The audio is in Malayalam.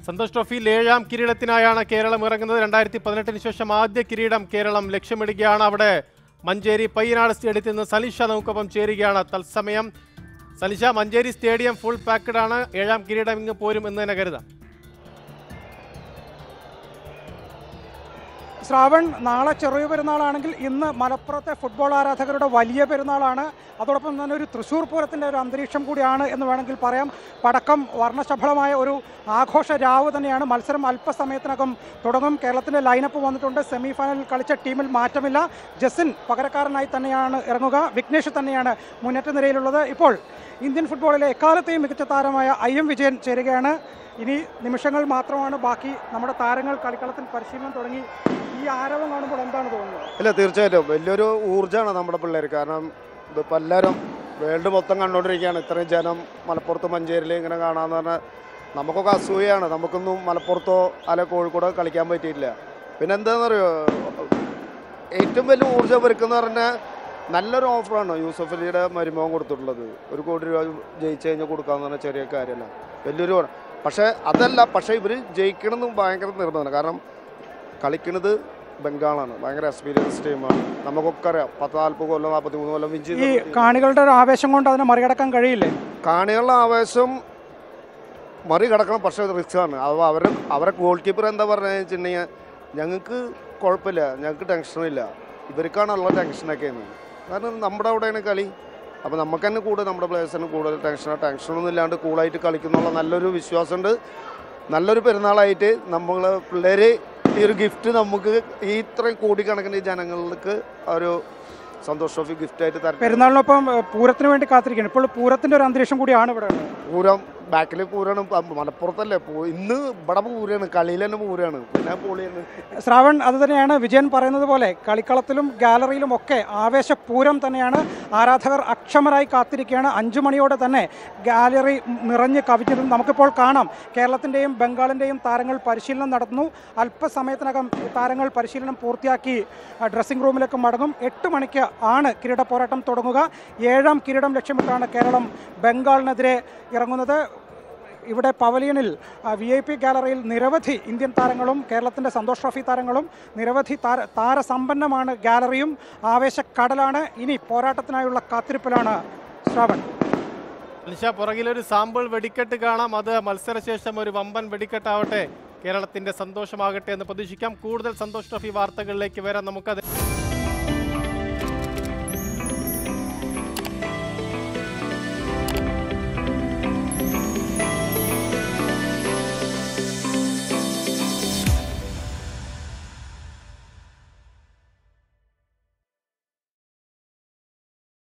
സന്തോഷ് ട്രോഫിയിൽ ഏഴാം കിരീടത്തിനായാണ് കേരളം ഇറങ്ങുന്നത് രണ്ടായിരത്തി പതിനെട്ടിന് ശേഷം ആദ്യ കിരീടം കേരളം ലക്ഷ്യമിടുകയാണ് അവിടെ മഞ്ചേരി പയ്യനാട് സ്റ്റേഡിയത്തിൽ നിന്ന് സലിഷ നമുക്കൊപ്പം ചേരുകയാണ് തത്സമയം സലിഷ മഞ്ചേരി സ്റ്റേഡിയം ഫുൾ പാക്ഡ് ആണ് ഏഴാം കിരീടം ഇങ്ങ് പോരും എന്ന് തന്നെ കരുതാം ശ്രാവൺ നാളെ ചെറിയ പെരുന്നാളാണെങ്കിൽ ഇന്ന് മലപ്പുറത്തെ ഫുട്ബോൾ ആരാധകരുടെ വലിയ പെരുന്നാളാണ് അതോടൊപ്പം തന്നെ ഒരു തൃശ്ശൂർ പൂരത്തിൻ്റെ ഒരു അന്തരീക്ഷം കൂടിയാണ് എന്ന് വേണമെങ്കിൽ പറയാം പടക്കം വർണ്ണശബളമായ ഒരു ആഘോഷ രാവ് തന്നെയാണ് മത്സരം അല്പസമയത്തിനകം തുടങ്ങും കേരളത്തിൻ്റെ ലൈനപ്പ് വന്നിട്ടുണ്ട് സെമി ഫൈനലിൽ കളിച്ച ടീമിൽ മാറ്റമില്ല ജസിൻ പകരക്കാരനായി തന്നെയാണ് ഇറങ്ങുക വിഘ്നേഷ് തന്നെയാണ് മുന്നേറ്റ നിരയിലുള്ളത് ഇപ്പോൾ ഇന്ത്യൻ ഫുട്ബോളിലെ എക്കാലത്തെയും മികച്ച താരമായ ഐ എം വിജയൻ ചേരുകയാണ് ഇനി നിമിഷങ്ങൾ മാത്രമാണ് ബാക്കി നമ്മുടെ താരങ്ങൾ കളിക്കളത്തിൽ പരിശീലനം തുടങ്ങി ഈ ആരവം കാണുമ്പോൾ എന്താണ് തോന്നുന്നത് ഇല്ല തീർച്ചയായിട്ടും വലിയൊരു ഊർജ്ജമാണ് നമ്മുടെ പിള്ളേർ കാരണം ഇതിപ്പോൾ എല്ലാവരും വേൾഡ് മൊത്തം കണ്ടുകൊണ്ടിരിക്കുകയാണ് ഇത്രയും ജനം മലപ്പുറത്ത് മഞ്ചേരിയിൽ ഇങ്ങനെ കാണാമെന്ന് പറഞ്ഞാൽ നമുക്കൊക്കെ അസൂയാണ് നമുക്കൊന്നും മലപ്പുറത്തോ അല്ല കോഴിക്കോടോ കളിക്കാൻ പറ്റിയിട്ടില്ല പിന്നെ എന്താണെന്നറിയോ ഏറ്റവും വലിയ ഊർജ്ജം ഇവർക്കെന്ന് പറഞ്ഞാൽ നല്ലൊരു ഓഫറാണ് യൂസഫ് അലിയുടെ മരുമോൻ കൊടുത്തിട്ടുള്ളത് ഒരു കോടി രൂപ ജയിച്ചു കഴിഞ്ഞാൽ കൊടുക്കാമെന്ന് പറഞ്ഞാൽ ചെറിയ കാര്യമല്ല വലിയൊരു പക്ഷേ അതല്ല പക്ഷേ ഇവർ ജയിക്കണമെന്ന് ഭയങ്കര നിർബന്ധമാണ് കാരണം കളിക്കുന്നത് ബംഗാളാണ് ഭയങ്കര എക്സ്പീരിയൻസ് ടീമാണ് നമുക്കൊക്കെ അറിയാം പത്ത് നാൽപ്പത് കൊല്ലം നാൽപ്പത്തി മൂന്ന് കൊല്ലം വിൻ ഈ ചെയ്ത കാണികളുടെ ഒരു ആവേശം കൊണ്ട് അതിനെ മറികടക്കാൻ കഴിയില്ലേ കാണികളുടെ ആവേശം മറികടക്കണം പക്ഷേ അത് റിസ്ക്കാണ് അപ്പോൾ അവർ അവരെ ഗോൾ കീപ്പർ എന്താ പറഞ്ഞു വെച്ചിട്ടുണ്ടെങ്കിൽ ഞങ്ങൾക്ക് കുഴപ്പമില്ല ഞങ്ങൾക്ക് ടെൻഷനില്ല ഇവർക്കാണുള്ള ടെൻഷനൊക്കെ കാരണം നമ്മുടെ അവിടെയാണ് കളി അപ്പോൾ നമുക്ക് തന്നെ കൂടുതൽ നമ്മുടെ പ്ലേയേഴ്സിന് കൂടുതൽ ടെൻഷനോ ടെൻഷനൊന്നും ഇല്ലാണ്ട് കൂളായിട്ട് കളിക്കുന്നുള്ള നല്ലൊരു വിശ്വാസമുണ്ട് നല്ലൊരു പെരുന്നാളായിട്ട് നമ്മൾ പിള്ളേർ ഈ ഒരു ഗിഫ്റ്റ് നമുക്ക് ഈ ഇത്രയും കോടിക്കണക്കിന് ജനങ്ങൾക്ക് ഒരു സന്തോഷ് ട്രോഫി ഗിഫ്റ്റായിട്ട് തരട്ടെ പെരുന്നാളിനൊപ്പം ഏഹ്, പൂരത്തിന് വേണ്ടി കാത്തിരിക്കുകയാണ് ഇപ്പോൾ പൂരത്തിന്റെ ഒരു അന്തരീക്ഷം കൂടിയാണ് ഇവിടെ ഉള്ളത്. പൂരം ബാക്കിൽ പൂരാണ് പ- മലപ്പുറത്തല്ലേ പൂ- ഇന്ന് ഇവിടെ പൂരാണ് കളിയിൽ തന്നെ പൂരാണ് പിന്നെ പൊളിയാണ് ശ്രാവൺ അത് തന്നെയാണ് വിജയൻ പറയുന്നത് പോലെ കളിക്കളത്തിലും ഗാലറിയിലും ഒക്കെ ആവേശപൂരം തന്നെയാണ് ആരാധകർ അക്ഷമരായി കാത്തിരിക്കുകയാണ് അഞ്ചു മണിയോടെ തന്നെ ഗാലറി നിറഞ്ഞ് കവിഞ്ഞിരുന്നു നമുക്കിപ്പോൾ കാണാം കേരളത്തിൻ്റെയും ബംഗാളിൻ്റെയും താരങ്ങൾ പരിശീലനം നടത്തുന്നു അല്പസമയത്തിനകം താരങ്ങൾ പരിശീലനം പൂർത്തിയാക്കി ആ, ഡ്രസ്സിംഗ് റൂമിലേക്ക് മടങ്ങും എട്ട് മണിക്ക് ആണ് കിരീട പോരാട്ടം തുടങ്ങുക ഏഴാം കിരീടം ലക്ഷ്യമിട്ടാണ് കേരളം ബംഗാളിനെതിരെ ഇറങ്ങുന്നത് ഇവിടെ പവലിയനിൽ വി ഐ പി ഗാലറിയിൽ നിരവധി ഇന്ത്യൻ താരങ്ങളും കേരളത്തിൻ്റെ സന്തോഷ് ട്രോഫി താരങ്ങളും നിരവധി താര താരസമ്പന്നമാണ് ഗാലറിയും ആവേശക്കടലാണ് ഇനി പോരാട്ടത്തിനായുള്ള കാത്തിരിപ്പിലാണ് ശ്രാവൺ നിഷ പുറകിലൊരു സാമ്പിൾ വെടിക്കെട്ട് കാണാം അത് മത്സരശേഷം ഒരു വമ്പൻ വെടിക്കെട്ടാവട്ടെ കേരളത്തിന്റെ സന്തോഷമാകട്ടെ എന്ന് പ്രതീക്ഷിക്കാം കൂടുതൽ സന്തോഷ് ട്രോഫി വാർത്തകളിലേക്ക് വരാം നമുക്കത്